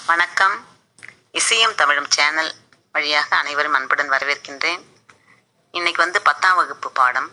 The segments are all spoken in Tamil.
வணக்கம் இசையும் தமிழும் சேனல் வழியாக அனைவரும் அன்புடன் வரவேற்கின்றேன் இன்னைக்கு வந்து பத்தாம் வகுப்பு பாடம்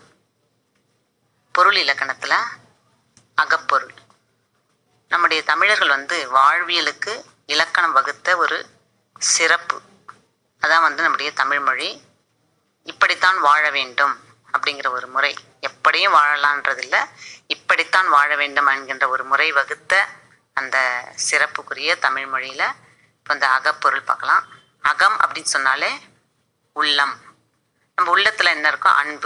பொருள் இலக்கணத்தில் அகப்பொருள் நம்முடைய தமிழர்கள் வந்து வாழ்வியலுக்கு இலக்கணம் வகுத்த ஒரு சிறப்பு அதான் வந்து நம்முடைய தமிழ் மொழி இப்படித்தான் வாழ வேண்டும் அப்படிங்கிற ஒரு முறை எப்படியும் வாழலான்றதில்ல இப்படித்தான் வாழ வேண்டும் என்கின்ற ஒரு முறை வகுத்த அந்த சிறப்புக்குரிய தமிழ் மொழியில் இப்போ இந்த அகப்பொருள் பார்க்கலாம் அகம் அப்படின்னு சொன்னாலே உள்ளம் நம்ம உள்ளத்தில் என்ன இருக்கோ அன்பு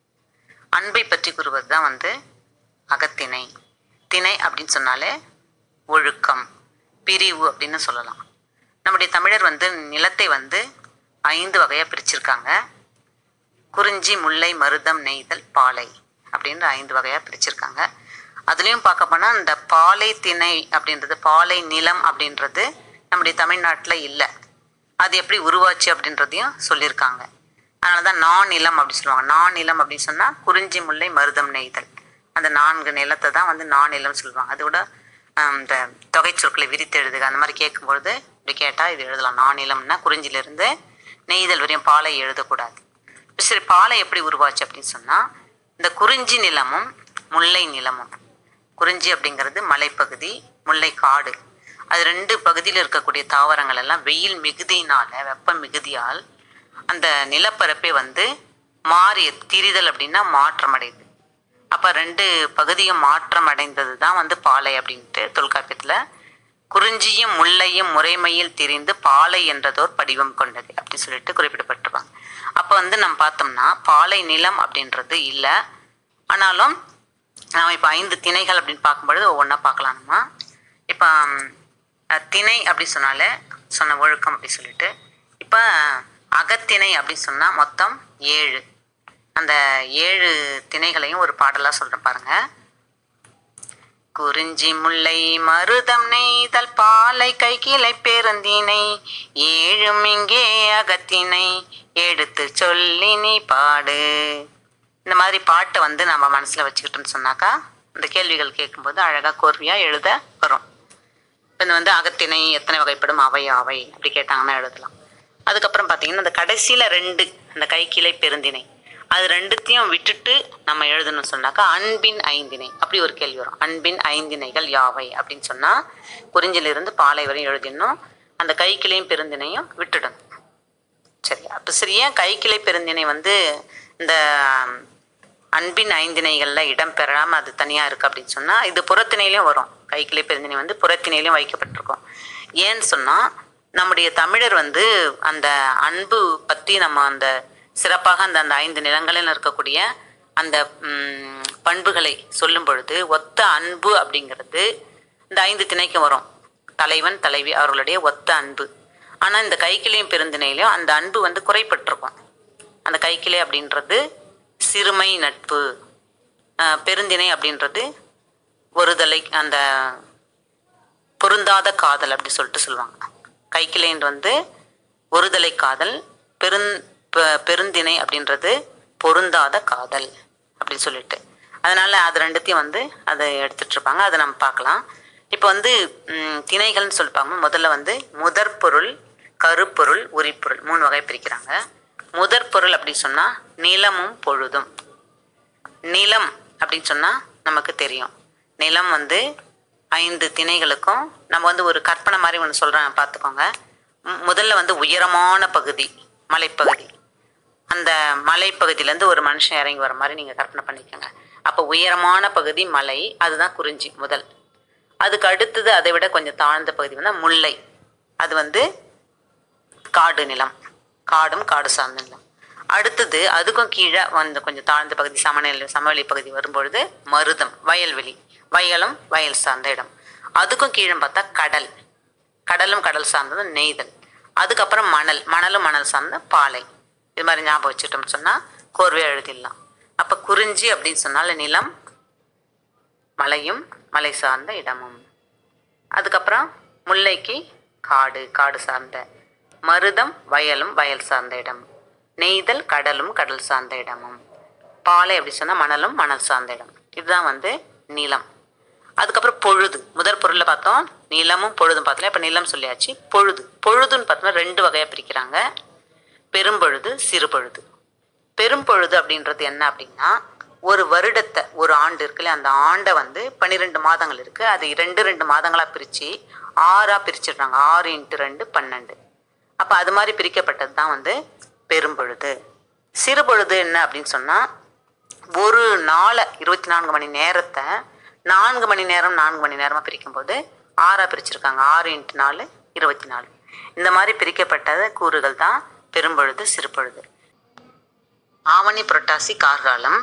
அன்பை பற்றி கூறுவது தான் வந்து அகத்திணை திணை அப்படின்னு சொன்னாலே ஒழுக்கம் பிரிவு அப்படின்னு சொல்லலாம் நம்முடைய தமிழர் வந்து நிலத்தை வந்து ஐந்து வகையாக பிரிச்சிருக்காங்க குறிஞ்சி முல்லை மருதம் நெய்தல் பாலை அப்படின்ற ஐந்து வகையாக பிரிச்சிருக்காங்க அதுலேயும் பார்க்க போனால் இந்த பாலை திணை அப்படின்றது பாலை நிலம் அப்படின்றது நம்முடைய தமிழ்நாட்டில் இல்லை அது எப்படி உருவாச்சு அப்படின்றதையும் சொல்லியிருக்காங்க அதனால தான் நான் நிலம் அப்படி சொல்லுவாங்க நான் நிலம் அப்படின்னு சொன்னால் குறிஞ்சி முல்லை மருதம் நெய்தல் அந்த நான்கு நிலத்தை தான் வந்து நான் நிலம் சொல்லுவாங்க அதோட ஆஹ், இந்த தொகை சொற்களை விரித்து எழுதுக அந்த மாதிரி கேட்கும்பொழுது இப்படி கேட்டால் இது எழுதலாம் நான் நிலம்னா குறிஞ்சிலிருந்து நெய்தல் வரையும் பாலை எழுதக்கூடாது சரி பாலை எப்படி உருவாச்சு அப்படின்னு சொன்னால் இந்த குறிஞ்சி நிலமும் முல்லை நிலமும் குறிஞ்சி அப்படிங்கிறது மலைப்பகுதி முல்லை காடு அது ரெண்டு பகுதியில் இருக்கக்கூடிய தாவரங்கள் எல்லாம் வெயில் மிகுதியினால வெப்ப மிகுதியால் அந்த நிலப்பரப்பே வந்து மாறி திரிதல் அப்படின்னா மாற்றம் அடையுது அப்போ ரெண்டு பகுதியும் மாற்றம் அடைந்தது தான் வந்து பாலை அப்படின்ட்டு தொல்காப்பியத்தில் குறிஞ்சியும் முல்லையும் முறைமையில் திரிந்து பாலை என்றதோர் படிவம் கொண்டது அப்படி சொல்லிட்டு குறிப்பிடப்பட்டிருப்பாங்க அப்போ வந்து நம்ம பார்த்தோம்னா பாலை நிலம் அப்படின்றது இல்லை ஆனாலும் நாம் இப்போ ஐந்து திணைகள் அப்படின்னு பார்க்கும்பொழுது ஒவ்வொன்றா பார்க்கலாம் நம்ம இப்போ ம், அஹ், திணை அப்படி சொன்னாலே சொன்ன ஒழுக்கம் அப்படி சொல்லிட்டு இப்போ அகத்திணை அப்படின்னு சொன்னால் மொத்தம் ஏழு அந்த ஏழு திணைகளையும் ஒரு பாடலாக சொல்கிறேன் பாருங்க குறிஞ்சி முல்லை மருதம் நெய்தல் பாலை கைக்கிளை பெருந்தினை ஏழும் இங்கே அகத்தினை எடுத்து சொல்லி நீ பாடு இந்த மாதிரி பாட்டை வந்து நம்ம மனசில் வச்சுக்கிட்டோம்னு சொன்னாக்கா இந்த கேள்விகள் கேட்கும்போது அழகாக கோர்வையாக எழுத வரும் இப்போ இந்த வந்து அகத்திணை எத்தனை வகைப்படும் அவை அவை அப்படி கேட்டாங்கன்னா எழுதலாம் அதுக்கப்புறம் பார்த்தீங்கன்னா இந்த கடைசியில் ரெண்டு அந்த கைக்கிளை பெருந்திணை அது ரெண்டுத்தையும் விட்டுட்டு நம்ம எழுதணும்னு சொன்னாக்கா அன்பின் ஐந்திணை அப்படி ஒரு கேள்வி வரும் அன்பின் ஐந்திணைகள் யாவை அப்படின்னு சொன்னால் குறிஞ்சிலிருந்து பாலை வரையும் எழுதிடணும் அந்த கைக்கிளையும் பெருந்திணையும் விட்டுடணும் சரி அப்போ சரி ஏன் கைக்கிளை பெருந்திணை வந்து இந்த ம், அன்பின் ஐந்திணைகளில் இடம் பெறாமல் அது தனியாக இருக்குது அப்படின்னு சொன்னால் இது புறத்திணையிலையும் வரும் கைக்கிளை பெருந்திணை வந்து புறத்திணையிலையும் வைக்கப்பட்டிருக்கும் ஏன்னு சொன்னால் நம்முடைய தமிழர் வந்து அந்த அன்பு பற்றி நம்ம அந்த சிறப்பாக அந்த அந்த ஐந்து நிலங்களில் இருக்கக்கூடிய அந்த ம், பண்புகளை சொல்லும் பொழுது ஒத்த அன்பு அப்படிங்கிறது இந்த ஐந்து திணைக்கும் வரும் தலைவன் தலைவி அவர்களுடைய ஒத்த அன்பு ஆனால் இந்த கைக்கிளையும் பெருந்திணையிலையும் அந்த அன்பு வந்து குறைப்பட்டிருக்கும் அந்த கைக்கிளை அப்படின்றது சிறுமை நட்பு அஹ், பெருந்திணை அப்படின்றது ஒருதலை அந்த பொருந்தாத காதல் அப்படி சொல்லிட்டு சொல்லுவாங்க கைக்கிளைன்னு வந்து ஒருதலை காதல் பெருந் பெ- பெருந்திணை அப்படின்றது பொருந்தாத காதல் அப்படின்னு சொல்லிட்டு அதனால அது ரெண்டுத்தையும் வந்து அதை எடுத்துட்டு இருப்பாங்க அதை நம்ம பார்க்கலாம் இப்போ வந்து ம், திணைகள்னு சொல்லிப்பாங்க முதல்ல வந்து முதற் பொருள் கருப்பொருள் உரிப்பொருள் மூணு வகை பிரிக்கிறாங்க முதற் பொருள் அப்படி சொன்னால் நிலமும் பொழுதும் நிலம் அப்படின்னு சொன்னால் நமக்கு தெரியும் நிலம் வந்து ஐந்து திணைகளுக்கும் நம்ம வந்து ஒரு கற்பனை மாதிரி ஒன்று சொல்கிறேன் பார்த்துக்கோங்க மு- முதல்ல வந்து உயரமான பகுதி மலைப்பகுதி அந்த மலைப்பகுதியிலேருந்து ஒரு மனுஷன் இறங்கி வர மாதிரி நீங்கள் கற்பனை பண்ணிக்கோங்க அப்போ உயரமான பகுதி மலை அதுதான் குறிஞ்சி முதல் அதுக்கு அடுத்தது அதை விட கொஞ்சம் தாழ்ந்த பகுதி வந்து முல்லை அது வந்து காடு நிலம் காடும் காடு சார்ந்த நிலம் அடுத்தது அதுக்கும் கீழே வந்து கொஞ்சம் தாழ்ந்த பகுதி சமநிலை சமவெளி பகுதி வரும்பொழுது மருதம் வயல்வெளி வயலும் வயல் சார்ந்த இடம் அதுக்கும் கீழே பார்த்தா கடல் கடலும் கடல் சார்ந்தது நெய்தல் அதுக்கப்புறம் மணல் மணலும் மணல் சார்ந்த பாலை இது மாதிரி ஞாபகம் வச்சுட்டோம்னு சொன்னால் கோர்வையாக எழுதிடலாம் அப்போ குறிஞ்சி அப்படின்னு சொன்னால நிலம் மலையும் மலை சார்ந்த இடமும் அதுக்கப்புறம் முல்லைக்கு காடு காடு சார்ந்த மருதம் வயலும் வயல் சார்ந்த இடம் நெய்தல் கடலும் கடல் சார்ந்த இடமும் பாலை அப்படி சொன்னால் மணலும் மணல் சார்ந்த இடம் இதுதான் வந்து நிலம் அதுக்கப்புறம் பொழுது முதல் பொருளில் பார்த்தோம் நிலமும் பொழுதும் பார்த்தல இப்போ நிலம் சொல்லியாச்சு பொழுது பொழுதுன்னு பார்த்தோம்னா ரெண்டு வகையாக பிரிக்கிறாங்க பெரும்பொழுது சிறுபொழுது பெரும்பொழுது அப்படின்றது என்ன அப்படின்னா ஒரு வருடத்தை ஒரு ஆண்டு இருக்குல்ல அந்த ஆண்டை வந்து பன்னிரெண்டு மாதங்கள் இருக்கு அது ரெண்டு ரெண்டு மாதங்களாக பிரித்து ஆறாக பிரிச்சிடுறாங்க ஆறு இன்ட்டு ரெண்டு பன்னெண்டு அப்போ அது மாதிரி பிரிக்கப்பட்டது தான் வந்து பெரும்பொழுது சிறுபொழுது என்ன அப்படின்னு சொன்னால் ஒரு நாளை இருபத்தி நான்கு மணி நேரத்தை நான்கு மணி நேரம் நான்கு மணி நேரமாக பிரிக்கும்போது ஆறாக பிரிச்சிருக்காங்க ஆறு இன்ட்டு நாலு இருபத்தி நாலு இந்த மாதிரி பிரிக்கப்பட்டது கூறுகள் தான் பெரும்பொழுது சிறுபொழுது ஆவணி புரட்டாசி கார்காலம்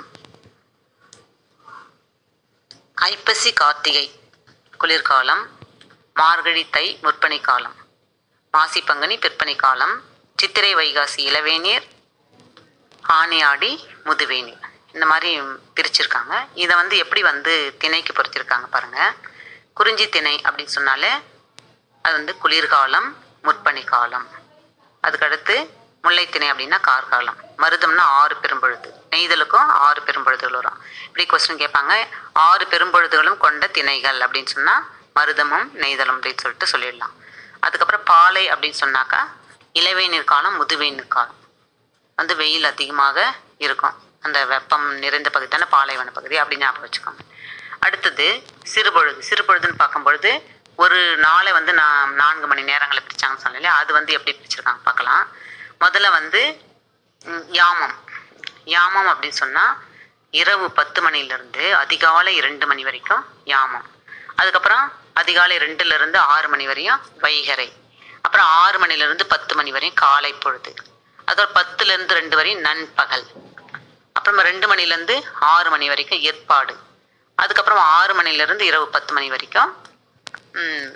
ஐப்பசி கார்த்திகை குளிர்காலம் மார்கழி தை முற்பனி காலம் மாசி பங்குனி பிற்பனி காலம் சித்திரை வைகாசி இளவேநீர் ஆனி ஆடி முதுவேநீர் இந்த மாதிரி பிரிச்சிருக்காங்க இதை வந்து எப்படி வந்து திணைக்கு பொறுத்திருக்காங்க பாருங்க குறிஞ்சி திணை அப்படின்னு சொன்னாலே அது வந்து குளிர்காலம் முற்பனி காலம் அதுக்கடுத்து முல்லைத்திணை அப்படின்னா கார்காலம் மருதம்னா ஆறு பெரும்பொழுது நெய்தலுக்கும் ஆறு பெரும்பொழுதுகள் வரும் இப்படி கொஸ்டின் கேட்பாங்க ஆறு பெரும்பொழுதுகளும் கொண்ட திணைகள் அப்படின்னு சொன்னால் மருதமும் நெய்தலும் அப்படின்னு சொல்லிட்டு சொல்லிடலாம் அதுக்கப்புறம் பாலை அப்படின்னு சொன்னாக்கா இளவேநீர் காலம் முதுவேநீர் காலம் வந்து வெயில் அதிகமாக இருக்கும் அந்த வெப்பம் நிறைந்த பகுதி தானே பாலைவன பகுதி அப்படி ஞாபகம் வச்சுக்கோங்க அடுத்தது சிறுபொழுது சிறுபொழுதுன்னு பார்க்கும்பொழுது ஒரு நாளை வந்து நான் நான்கு மணி நேரங்களை பிரிச்சாங்கன்னு சொன்னேன் அது வந்து எப்படி பிரிச்சிருக்காங்க பார்க்கலாம் முதல்ல வந்து ம், யாமம் யாமம் அப்படின்னு சொன்னால் இரவு பத்து மணிலேருந்து அதிகாலை இரண்டு மணி வரைக்கும் யாமம் அதுக்கப்புறம் அதிகாலை ரெண்டுலேருந்து ஆறு மணி வரையும் வைகறை அப்புறம் ஆறு மணிலேருந்து பத்து மணி வரையும் காலை பொழுது அதோட பத்துலேருந்து ரெண்டு வரையும் நண்பகல் அப்புறமா ரெண்டு மணிலேருந்து ஆறு மணி வரைக்கும் ஏற்பாடு அதுக்கப்புறம் ஆறு மணிலேருந்து இரவு பத்து மணி வரைக்கும் ம்,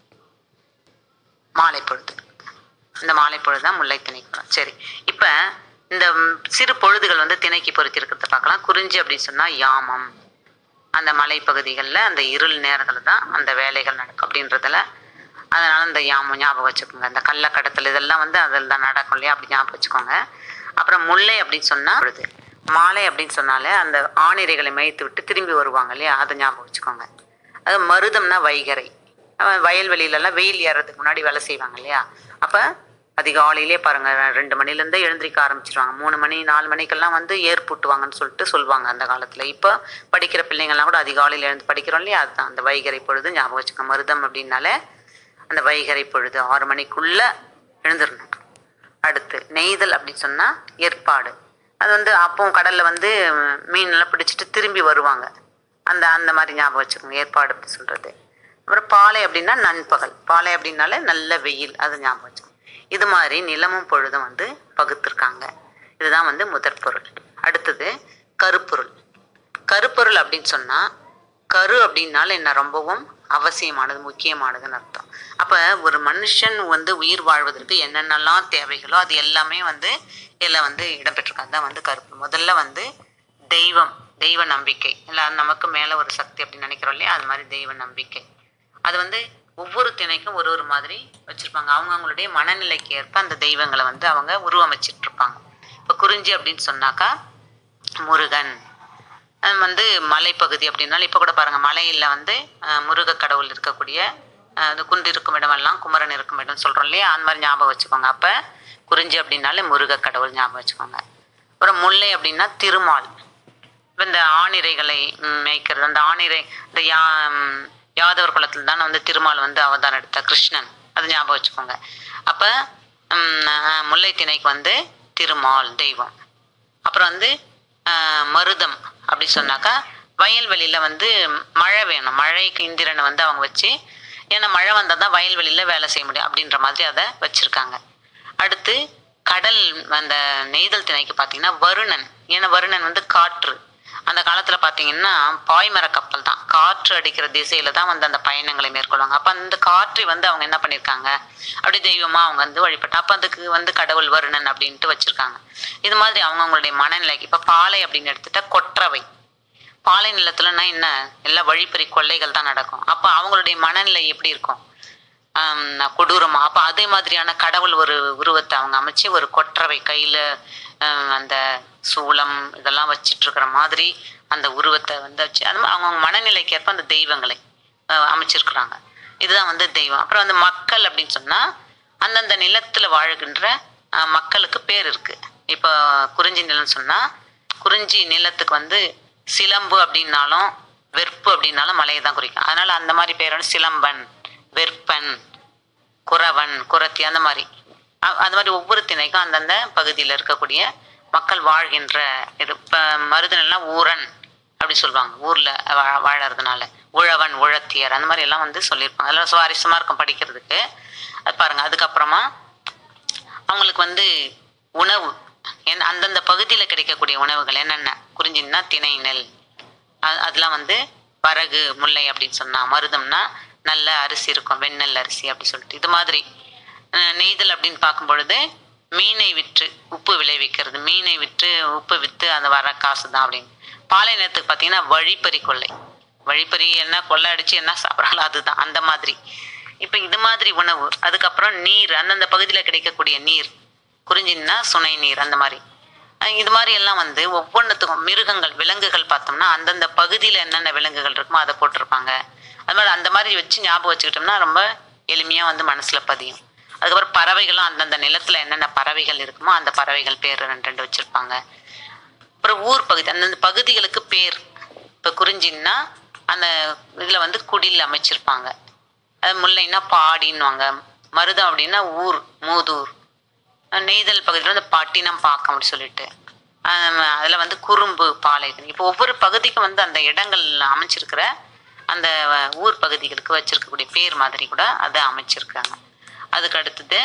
மாலை பொழுது இந்த மாலை பொழுது தான் முல்லை திணைக்கு வரும் சரி இப்போ இந்த ம், சிறு பொழுதுகள் வந்து திணைக்கு பொறுத்தி இருக்கிறத பார்க்கலாம் குறிஞ்சி அப்படின்னு சொன்னால் யாமம் அந்த மலைப்பகுதிகளில் அந்த இருள் நேரத்தில் தான் அந்த வேலைகள் நடக்கும் அப்படின்றதுல அதனால இந்த யாமம் ஞாபகம் வச்சுக்கோங்க இந்த கள்ளக்கடத்தல் இதெல்லாம் வந்து அதில் தான் நடக்கும் இல்லையா அப்படி ஞாபகம் வச்சுக்கோங்க அப்புறம் முல்லை அப்படின்னு சொன்னால் பொழுது மாலை அப்படின்னு சொன்னாலே அந்த ஆணிரைகளை மேய்த்து விட்டு திரும்பி வருவாங்க இல்லையா அதை ஞாபகம் வச்சுக்கோங்க அது மருதம்னா வைகறை அவன் வயல்வெளியிலலாம் வெயில் ஏறதுக்கு முன்னாடி வேலை செய்வாங்க இல்லையா அப்போ அதிகாலையிலே பாருங்க ரெண்டு மணிலேருந்தே எழுந்திரிக்க ஆரம்பிச்சிருவாங்க மூணு மணி நாலு மணிக்கெல்லாம் வந்து ஏர் பூட்டுவாங்கன்னு சொல்லிட்டு சொல்லுவாங்க அந்த காலத்தில் இப்போ படிக்கிற பிள்ளைங்கள்லாம் கூட அதிகாலையில் எழுந்து படிக்கிறோம் இல்லையா அதுதான் அந்த வைகறை பொழுது ஞாபகம் வச்சுக்கோங்க மருதம் அப்படின்னாலே அந்த வைகறை பொழுது ஆறு மணிக்குள்ள எழுந்திரணும் அடுத்து நெய்தல் அப்படின்னு சொன்னா ஏற்பாடு அது வந்து அப்போ கடல்ல வந்து ம், மீன் எல்லாம் பிடிச்சிட்டு திரும்பி வருவாங்க அந்த அந்த மாதிரி ஞாபகம் வச்சுக்கோங்க ஏற்பாடு அப்படி சொல்றது அப்புறம் பாலை அப்படின்னா நண்பகல் பாலை அப்படின்னாலே நல்ல வெயில் அது ஞாபகம் வச்சுக்கோங்க இது மாதிரி நிலமும் பொழுதும் வந்து பகுத்திருக்காங்க இதுதான் வந்து முதற் பொருள் அடுத்தது கருப்பொருள் கருப்பொருள் அப்படின்னு சொன்னா கரு அப்படின்னால என்ன ரொம்பவும் அவசியமானது முக்கியமானதுன்னு அர்த்தம் அப்ப ஒரு மனுஷன் வந்து உயிர் வாழ்வதற்கு என்னென்னலாம் தேவைகளோ அது எல்லாமே வந்து இதில் வந்து இடம்பெற்றிருக்காது தான் வந்து கருப்பு முதல்ல வந்து தெய்வம் தெய்வ நம்பிக்கை இல்லை நமக்கு மேலே ஒரு சக்தி அப்படின்னு நினைக்கிறோம் இல்லையா அது மாதிரி தெய்வ நம்பிக்கை அது வந்து ஒவ்வொரு திணைக்கும் ஒரு ஒரு மாதிரி வச்சிருப்பாங்க அவங்க அவங்களுடைய மனநிலைக்கு ஏற்ப அந்த தெய்வங்களை வந்து அவங்க உருவமைச்சிட்டு இருப்பாங்க இப்போ குறிஞ்சி அப்படின்னு சொன்னாக்கா முருகன் அஹ் வந்து மலைப்பகுதி அப்படின்னாலும் இப்போ கூட பாருங்க மலையில் வந்து அஹ், முருக கடவுள் இருக்கக்கூடிய அஹ், அது குன்று இருக்கும் இடமெல்லாம் குமரன் இருக்கும் இடம் சொல்றோம் இல்லையா அந்த மாதிரி ஞாபகம் வச்சுக்கோங்க அப்ப குறிஞ்சி அப்படின்னாலே முருக கடவுள் ஞாபகம் வச்சுக்கோங்க அப்புறம் முல்லை அப்படின்னா திருமால் இப்ப இந்த ஆணிரைகளை ம், மேய்க்கிறது அந்த ஆணிரை இந்த யா ம், யாதவர் குலத்தில் தான் வந்து திருமால் வந்து அவதாரம் எடுத்த கிருஷ்ணன் அது ஞாபகம் வச்சுக்கோங்க அப்ப ம், அஹ், முல்லை திணைக்கு வந்து திருமால் தெய்வம் அப்புறம் வந்து ஆஹ், மருதம் அப்படி சொன்னாக்கா வயல்வெளியில வந்து மழை வேணும் மழைக்கு இந்திரனை வந்து அவங்க வச்சு ஏன்னா மழை வந்தால் தான் வயல்வெளியில வேலை செய்ய முடியும் அப்படின்ற மாதிரி அதை வச்சிருக்காங்க அடுத்து கடல் அந்த நெய்தல் திணைக்கு பார்த்தீங்கன்னா வருணன் ஏன்னா வருணன் வந்து காற்று அந்த காலத்துல பார்த்தீங்கன்னா பாய்மர கப்பல் தான் காற்று அடிக்கிற திசையில தான் வந்து அந்த பயணங்களை மேற்கொள்வாங்க அப்ப அந்த காற்றை வந்து அவங்க என்ன பண்ணியிருக்காங்க அப்படி தெய்வமா அவங்க வந்து வழிபட்டு அப்ப அதுக்கு வந்து கடவுள் வருணன் அப்படின்ட்டு வச்சிருக்காங்க இது மாதிரி அவங்க அவங்களுடைய மனநிலைக்கு இப்ப பாலை அப்படின்னு எடுத்துட்டா கொற்றவை பாலை நிலத்துலன்னா என்ன எல்லா வழிப்பறி கொள்ளைகள் தான் நடக்கும் அப்ப அவங்களுடைய மனநிலை எப்படி இருக்கும் ஆம், கொடூரமா அப்ப அதே மாதிரியான கடவுள் ஒரு உருவத்தை அவங்க அமைச்சு ஒரு கொற்றவை கையில ஆம், அந்த சூலம் இதெல்லாம் வச்சிட்டு இருக்கிற மாதிரி அந்த உருவத்தை வந்து வச்சு அது மாதிரி அவங்கவுங்க மனநிலைக்கு ஏற்ப அந்த தெய்வங்களை அஹ், அமைச்சிருக்கிறாங்க இதுதான் வந்து தெய்வம் அப்புறம் வந்து மக்கள் அப்படின்னு சொன்னால் அந்தந்த நிலத்தில் வாழ்கின்ற அஹ், மக்களுக்கு பேர் இருக்கு இப்போ குறிஞ்சி நிலம்னு சொன்னால் குறிஞ்சி நிலத்துக்கு வந்து சிலம்பு அப்படின்னாலும் வெற்பு அப்படின்னாலும் மலையை தான் குறிக்கும் அதனால அந்த மாதிரி பேர் வந்து சிலம்பன் வெற்பன் குறவன் குறத்தி அந்த மாதிரி அ- அந்த மாதிரி ஒவ்வொரு திணைக்கும் அந்தந்த பகுதியில் இருக்கக்கூடிய மக்கள் வாழ்கின்ற இது இப்போ மருதனெல்லாம் ஊரன் அப்படி சொல்லுவாங்க ஊரில் வாழ வாழறதுனால உழவன் உழத்தியர் அந்த மாதிரி எல்லாம் வந்து சொல்லியிருப்பாங்க அதெல்லாம் சுவாரஸ்யமாக இருக்கும் படிக்கிறதுக்கு அது பாருங்க அதுக்கப்புறமா அவங்களுக்கு வந்து உணவு என் அந்தந்த பகுதியில் கிடைக்கக்கூடிய உணவுகள் என்னென்ன குறிஞ்சின்னா திணை நெல் அ- அதெல்லாம் வந்து வரகு முல்லை அப்படின்னு சொன்னா மருதம்னா நல்ல அரிசி இருக்கும் வெண்ணெல் அரிசி அப்படி சொல்லிட்டு இது மாதிரி அஹ், நெய்தல் அப்படின்னு பார்க்கும் பொழுது மீனை விற்று உப்பு விளைவிக்கிறது மீனை விற்று உப்பு விற்று அந்த வர காசு தான் அப்படின்னு பாலை நிலத்துக்கு பார்த்தீங்கன்னா வழிப்பறி கொள்ளை வழிப்பறி என்ன கொள்ளை அடிச்சு என்ன சாப்பிட்றாங்களோ அதுதான் அந்த மாதிரி இப்போ இது மாதிரி உணவு அதுக்கப்புறம் நீர் அந்தந்த பகுதியில் கிடைக்கக்கூடிய நீர் குறிஞ்சின்னா சுனை நீர் அந்த மாதிரி அஹ் இது மாதிரி எல்லாம் வந்து ஒவ்வொன்றுத்துக்கும் மிருகங்கள் விலங்குகள் பார்த்தோம்னா அந்தந்த பகுதியில் என்னென்ன விலங்குகள் இருக்குமோ அதை போட்டிருப்பாங்க அது மாதிரி அந்த மாதிரி வச்சு ஞாபகம் வச்சுக்கிட்டோம்னா ரொம்ப எளிமையாக வந்து மனசில் பதியும் அதுக்கப்புறம் பறவைகளும் அந்தந்த நிலத்தில் என்னென்ன பறவைகள் இருக்குமோ அந்த பறவைகள் பேர் ரெண்டு ரெண்டு வச்சுருப்பாங்க அப்புறம் ஊர் பகுதி அந்தந்த பகுதிகளுக்கு பேர் இப்போ குறிஞ்சின்னா அந்த இதில் வந்து குடில் அமைச்சிருப்பாங்க அது முல்லைன்னா பாடின்னுவாங்க மருதம் அப்படின்னா ஊர் மூதூர் நெய்தல் பகுதியில் வந்து பட்டினம் பாக்கம் அப்படி சொல்லிட்டு அதில் வந்து குறும்பு பாலை இப்போ ஒவ்வொரு பகுதிக்கும் வந்து அந்த இடங்கள் அமைச்சிருக்கிற அந்த அஹ், ஊர் பகுதிகளுக்கு வச்சிருக்கக்கூடிய பேர் மாதிரி கூட அதை அமைச்சிருக்காங்க அதுக்கு அடுத்தது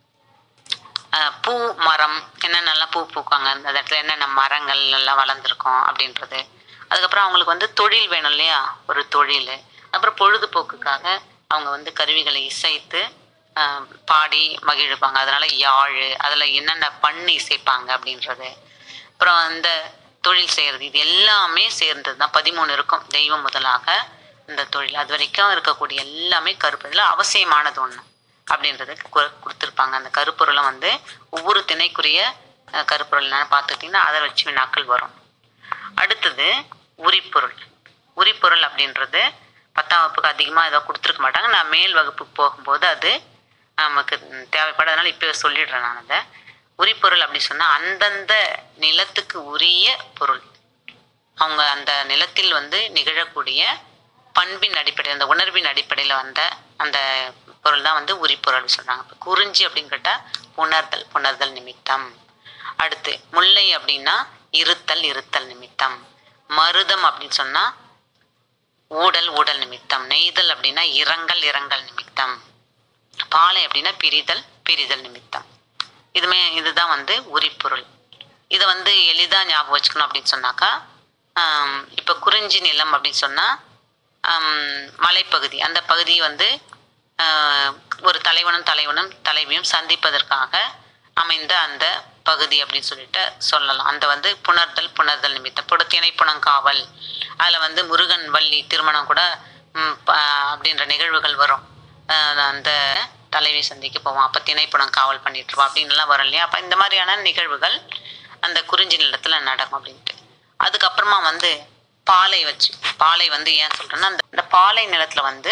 அஹ், பூ மரம் என்னென்னலாம் பூ பூக்காங்க அந்த இடத்துல என்னென்ன மரங்கள் எல்லாம் வளர்ந்துருக்கும் அப்படின்றது அதுக்கப்புறம் அவங்களுக்கு வந்து தொழில் வேணும் இல்லையா ஒரு தொழில் அப்புறம் பொழுதுபோக்குக்காக அவங்க வந்து கருவிகளை இசைத்து அஹ், பாடி மகிழ்ப்பாங்க அதனால யாழ் அதில் என்னென்ன பண்ணு இசைப்பாங்க அப்படின்றது அப்புறம் அந்த தொழில் செய்கிறது இது எல்லாமே சேர்ந்தது தான் பதிமூணு இருக்கும் தெய்வம் முதலாக இந்த தொழில் அது வரைக்கும் இருக்கக்கூடிய எல்லாமே கருப்பு இதில் அவசியமானது ஒன்று அப்படின்றதுக்கு கு- கொடுத்திருப்பாங்க அந்த கருப்பொருளை வந்து ஒவ்வொரு திணைக்குரிய அஹ், கருப்பொருள் என்னன்னு பார்த்துக்கிட்டிங்கன்னா அதை வச்சு வினாக்கள் வரும் அடுத்தது உரிப்பொருள் உரிப்பொருள் அப்படின்றது பத்தாம் வகுப்புக்கு அதிகமாக ஏதோ கொடுத்துருக்க மாட்டாங்க நான் மேல் வகுப்புக்கு போகும்போது அது நமக்கு தேவைப்படாதனால இப்போவே சொல்லிடுறேன் நான் அதை உரிப்பொருள் அப்படி சொன்னால் அந்தந்த நிலத்துக்கு உரிய பொருள் அவங்க அந்த நிலத்தில் வந்து நிகழக்கூடிய பண்பின் அடிப்படையில் அந்த உணர்வின் அடிப்படையில் வந்த அந்த பொருள் தான் வந்து உரிப்பொருள் சொல்றாங்க இப்போ குறிஞ்சி அப்படின்னு கேட்டால் புணர்தல் புணர்தல் நிமித்தம் அடுத்து முல்லை அப்படின்னா இருத்தல் இருத்தல் நிமித்தம் மருதம் அப்படின்னு சொன்னா ஊடல் ஊடல் நிமித்தம் நெய்தல் அப்படின்னா இரங்கல் இரங்கல் நிமித்தம் பாலை அப்படின்னா பிரிதல் பிரிதல் நிமித்தம் இதுமே இதுதான் வந்து உரிப்பொருள் இதை வந்து எளிதாக ஞாபகம் வச்சுக்கணும் அப்படின்னு சொன்னாக்கா ஆம், இப்போ குறிஞ்சி நிலம் அப்படின்னு சொன்னால் மலைப்பகுதி அந்த பகுதி வந்து ஆஹ், ஒரு தலைவனும் தலைவனும் தலைவியும் சந்திப்பதற்காக அமைந்த அந்த பகுதி அப்படின்னு சொல்லிட்டு சொல்லலாம் அந்த வந்து புணர்தல் புணர்தல் நிமித்தம் புட திணைப்புணங்காவல் அதில் வந்து முருகன் வள்ளி திருமணம் கூட ம், ப- அப்படின்ற நிகழ்வுகள் வரும் ஆஹ், அந்த தலைவி சந்திக்க போவோம் அப்போ திணைப்புணம் காவல் பண்ணிட்டு இருப்போம் அப்படின்னு எல்லாம் வரும் இல்லையா அப்போ இந்த மாதிரியான நிகழ்வுகள் அந்த குறிஞ்சி நிலத்துல நடக்கும் அப்படின்ட்டு அதுக்கப்புறமா வந்து பாலை வச்சு பாலை வந்து ஏன் சொல்றேன்னா அந்த இந்த பாலை நிலத்துல வந்து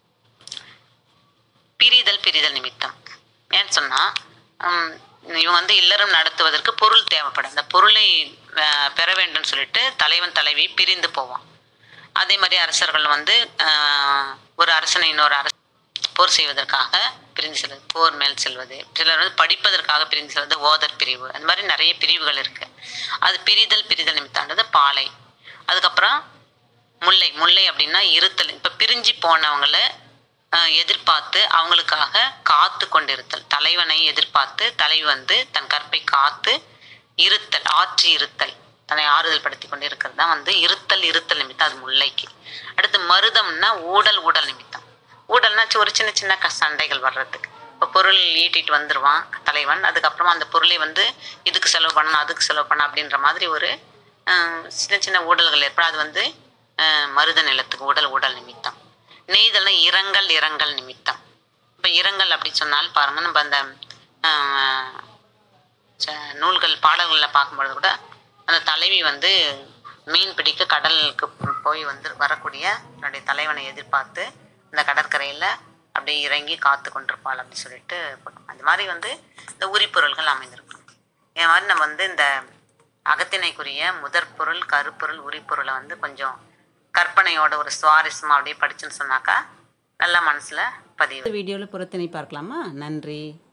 பிரிதல் பிரிதல் நிமித்தம் ஏன்னு சொன்னா ஹம், இவங்க வந்து இல்லறம் நடத்துவதற்கு பொருள் தேவைப்படும் அந்த பொருளை அஹ், பெற வேண்டும் சொல்லிட்டு தலைவன் தலைவி பிரிந்து போவான் அதே மாதிரி அரசர்கள் வந்து ஆஹ், ஒரு அரசனை இன்னொரு அரச போர் செய்வதற்காக பிரிந்து செல்வது போர் மேல் செல்வது சிலர் வந்து படிப்பதற்காக பிரிந்து செல்வது ஓதர் பிரிவு அந்த மாதிரி நிறைய பிரிவுகள் இருக்கு அது பிரிதல் பிரிதல் நிமித்தாண்டது பாலை அதுக்கப்புறம் முல்லை முல்லை அப்படின்னா இருத்தல் இப்போ பிரிஞ்சு போனவங்களை ஆஹ், எதிர்பார்த்து அவங்களுக்காக காத்து கொண்டிருத்தல் தலைவனை எதிர்பார்த்து தலைவி வந்து தன் கற்பை காத்து இருத்தல் ஆற்றி இருத்தல் தன்னை ஆறுதல் படுத்தி கொண்டு இருக்கிறது தான் வந்து இருத்தல் இருத்தல் நிமித்தம் அது முல்லைக்கு அடுத்து மருதம்னா ஊடல் ஊடல் நிமித்தம் ஊடல்னா சி- ஒரு சின்ன சின்ன க- சண்டைகள் வர்றதுக்கு இப்போ பொருள் ஈட்டிட்டு வந்துடுவான் தலைவன் அதுக்கப்புறமா அந்த பொருளை வந்து இதுக்கு செலவு பண்ணணும் அதுக்கு செலவு பண்ணணும் அப்படின்ற மாதிரி ஒரு ஆஹ், சின்ன சின்ன ஊடல்கள் ஏற்படும் அது வந்து ஆஹ், மருத நிலத்துக்கு ஊடல் ஊடல் நிமித்தம் நெய்தல்னா இரங்கல் இரங்கல் நிமித்தம் இப்போ இரங்கல் அப்படி சொன்னாலும் பாருங்க நம்ம அந்த ஆஹ், ச- நூல்கள் பாடல்களில் பார்க்கும்பொழுது கூட அந்த தலைவி வந்து மீன் பிடிக்க கடலுக்கு போய் வந்து வரக்கூடிய தன்னுடைய தலைவனை எதிர்பார்த்து இந்த கடற்கரையில் அப்படியே இறங்கி காத்து கொண்டிருப்பாள் அப்படின்னு சொல்லிட்டு போட்டிருப்பாங்க. அந்த மாதிரி வந்து இந்த உரிப்பொருள்கள் அமைந்திருக்கும் இந்த மாதிரி நம்ம வந்து இந்த அகத்திணைக்குரிய முதற் பொருள் கருப்பொருள் உரிப்பொருளை வந்து கொஞ்சம் கற்பனையோட ஒரு சுவாரஸ்யமாக அப்படியே படிச்சுன்னு சொன்னாக்கா நல்லா மனசில் பதிவு வீடியோவில் புறத்திணை பார்க்கலாமா நன்றி